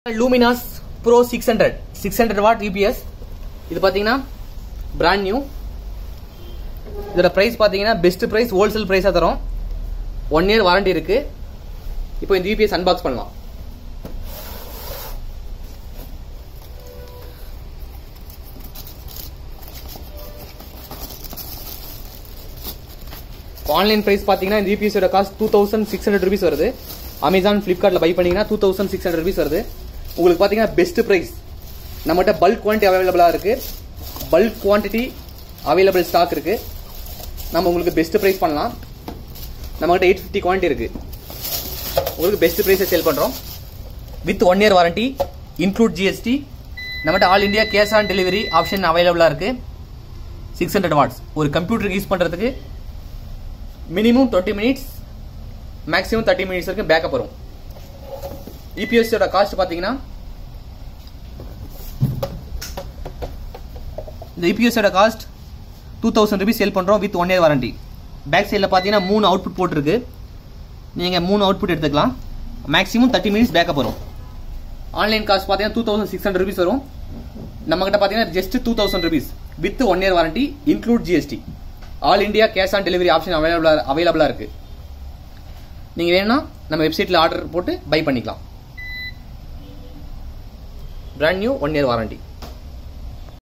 Luminous pro six hundred six hundred watt UPS இது பார்த்தீங்கன்னா brand new இதோட ப்ரைஸ் பார்த்தீங்கன்னா பெஸ்ட் ப்ரைஸ் ஹோல்சேல் ப்ரைஸாக தரோம் ஒன் இயர் வாரண்டி இருக்கு இப்போ இந்த யூபிஎஸ் அன்பாக்ஸ் பண்ணலாம் ஆன்லைன் ப்ரைஸ் பார்த்தீங்கன்னா இந்த யூபிஎஸோட cost two thousand six hundred rupees வருது அமேசான் ஃப்ளிப்கார்ட்டில் பை பண்ணீங்கன்னா two thousand six hundred rupees வருது உங்களுக்கு பார்த்தீங்கன்னா பெஸ்ட் ப்ரைஸ் நம்மகிட்ட பல்க் குவான்டிட்டி அவைலபிளாக இருக்கு பல்க் குவான்டிட்டி அவைலபிள் ஸ்டாக் இருக்கு நம்ம உங்களுக்கு பெஸ்ட் ப்ரைஸ் பண்ணலாம் நம்மகிட்ட எயிட் ஃபிஃப்டி குவான்டிட்டி இருக்கு உங்களுக்கு பெஸ்ட் ப்ரைஸை சேல் பண்ணுறோம் with one year warranty include GST நம்மகிட்ட all India cash on delivery option அவைலபிளாக இருக்கு சிக்ஸ் ஹண்ட்ரட் வாட்ஸ் ஒரு கம்ப்யூட்டருக்கு யூஸ் பண்ணுறதுக்கு minimum twenty minutes maximum thirty minutes வரைக்கும் பேக்கப் வரும் இபிஎஸ்ஸோட காஸ்ட் பார்த்தீங்கன்னா இந்த இபிஎஸ்ஸோட cost two thousand rupees sale பண்ணுறோம் with one year warranty back சைடில் பார்த்தீங்கன்னா மூணு அவுட்புட் போட்டிருக்கு நீங்கள் மூணு அவுட்புட் எடுத்துக்கலாம் மேக்ஸிமம் தேர்ட்டி மினிட்ஸ் பேக்கப் வரும் ஆன்லைன் காஸ்ட் பார்த்தீங்கன்னா two thousand six hundred rupees வரும் நம்மகிட்ட பார்த்தீங்கன்னா just two thousand rupees with one year warranty include GST all India cash on delivery option அவைலபிளாக அவைலபிளாக இருக்கு நீங்கள் வேணும்னா நம்ம வெப்சைட்டில் ஆர்டர் போட்டு பை பண்ணிக்கலாம் brand new one year warranty